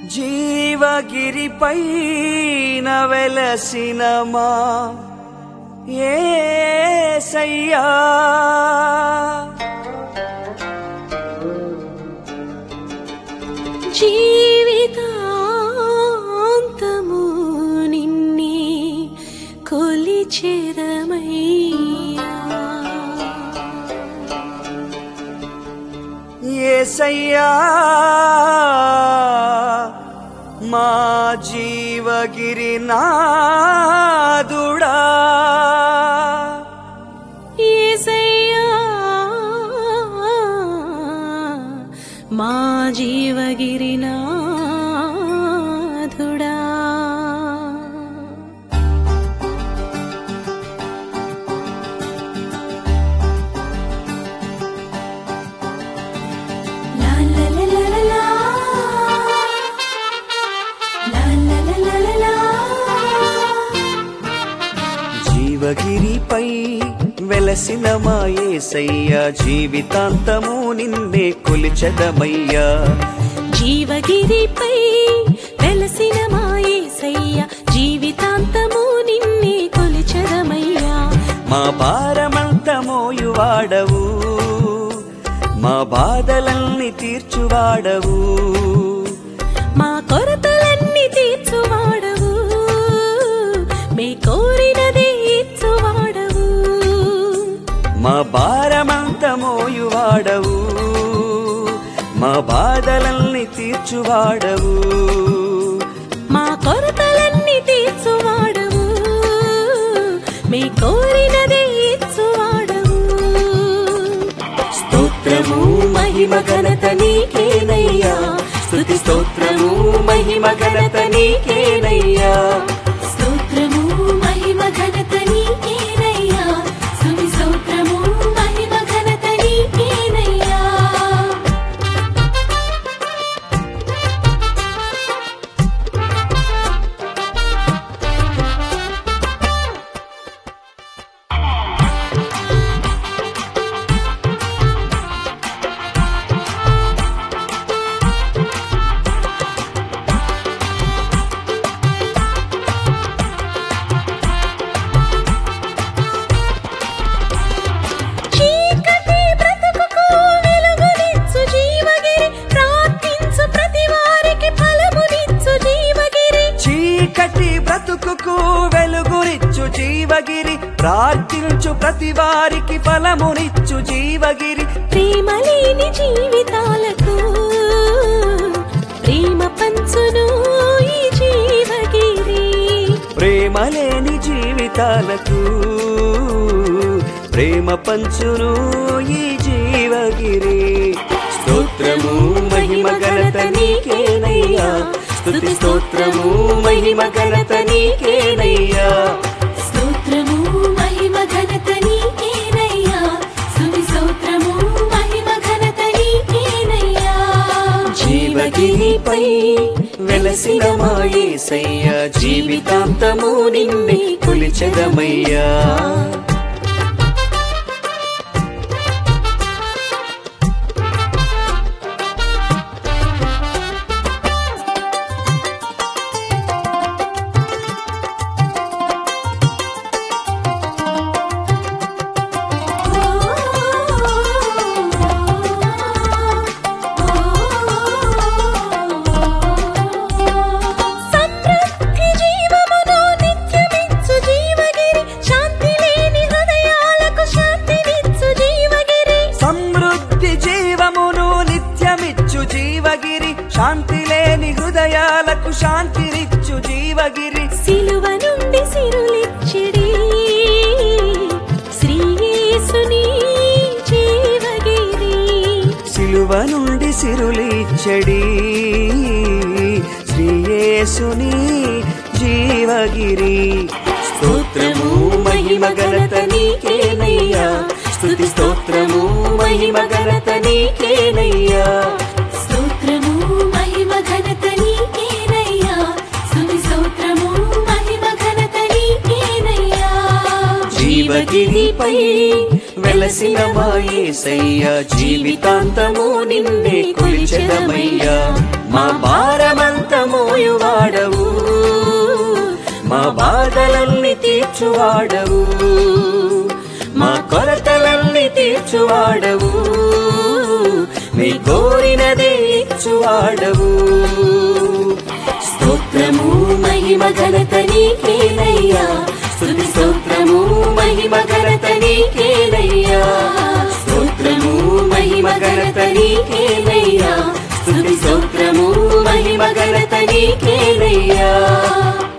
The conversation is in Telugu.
జీవగిరిపై వెలసిన మా ఏసయ్యా జీవితాంతము నిన్నే కొలిచెదమయ్యా ఏసయ్యా మా జీవగిరి నాదుడా యేసయ్యా మా జీవగిరినాథుడా లా లా లా లా లా లా. లా లా లా లా లా లా. జీవగిరిపై వెలసిన మా ఏసయ్యా జీవితాంతము నిన్నే కొలిచెదమయ్యా జీవగిరిపై వెలసిన మాయేసయ్య జీవితాంతము నిన్నే కొలిచదమయ్యా మా భారమంత మోయువాడవు మా బాధలన్నీ తీర్చువాడవు మా కొరతలన్నీ తీర్చువాడవు మే కోరినది ఇచ్చువాడవు మా భారమంత మోయువాడవు మా బాధలన్నీ తీర్చువాడవు మా కొరతలన్నీ తీర్చువాడవు మే కోరినది ఇచ్చువాడవు స్తోత్రము మహిమ ఘనత నీకేనయ్యా స్తుతి స్తోత్రము మహిమ ఘనత నీకేనయ్యా స్తోత్రము మహిమ ఘనత నీకేనయ్యా స్తుతి స్తోత్రము మహిమ ఘనత నీకేనయ్యా చీకటి బ్రతుకుకు వెలుగునిచ్చు జీవగిరి ప్రార్థించు ప్రతి వారికి ఫలమునిచ్చు జీవగిరి చీకటి బ్రతుకుకు వెలుగునిచ్చు జీవగిరి ప్రార్థించు ప్రతి వారికి ఫలమునిచ్చు జీవగిరి ప్రేమ లేని జీవితాలకు ప్రేమ పంచును ఈ జీవగిరి ప్రేమ లేని జీవితాలకు ప్రేమ పంచును ఈ జీవగిరి స్తోత్రము మహిమ ఘనత నీకేనయ్యా స్తుతి స్తోత్రము మహిమ ఘనత నీకేనయ్యా స్తోత్రము మహిమ ఘనత నీకేనయ్యా స్తుతి స్తోత్రము మహిమ ఘనత నీకేనయ్యా జీవగిరిపై వెలసిన మా యేసయ్య జీవితాంతము నిన్నే కొలిచెదమయ్యా సమృద్ధి జీవమును నిత్యమిచ్చు జీవగిరి శాంతి లేని హృదయాలకు శాంతినిచ్చు జీవగిరి సమృద్ధి జీవమును నిత్యమిచ్చు జీవగిరి శాంతి లేని హృదయాలకు శాంతినిచ్చు జీవగిరి సిలువ నుండి సిరులిచ్చిడి శ్రీయేసుని జీవగిరి సిలువ నుండి సిరులిచ్చడి శ్రీయేసుని జీవగిరి స్తోత్రము మహిమ ఘనత నీకేనయ్యా స్తుతి స్తోత్రము మహిమ ఘనత నీకేనయ్యా స్తోత్రము మహిమ ఘనత నీకేనయ్యా స్తుతి స్తోత్రము మహిమ ఘనత నీకేనయ్యా జీవగిరిపై వెలసిన మా యేసయ్య జీవితాంతము నిన్నే కొలిచెదమయ్యా మా భారమంతా తీర్చువాడవు మా కొరతలన్నీ తీర్చువాడవు నీ కోరినదే ఇచ్చువాడవు స్తోత్రము మహిమ ఘనత నీకేనయ్యా స్తుతి స్తోత్రము మహిమ ఘనత నీకేనయ్యా స్తోత్రము మహిమ ఘనత నీకేనయ్యా స్తుతి స్తోత్రము మహిమ ఘనత నీకేనయ్యా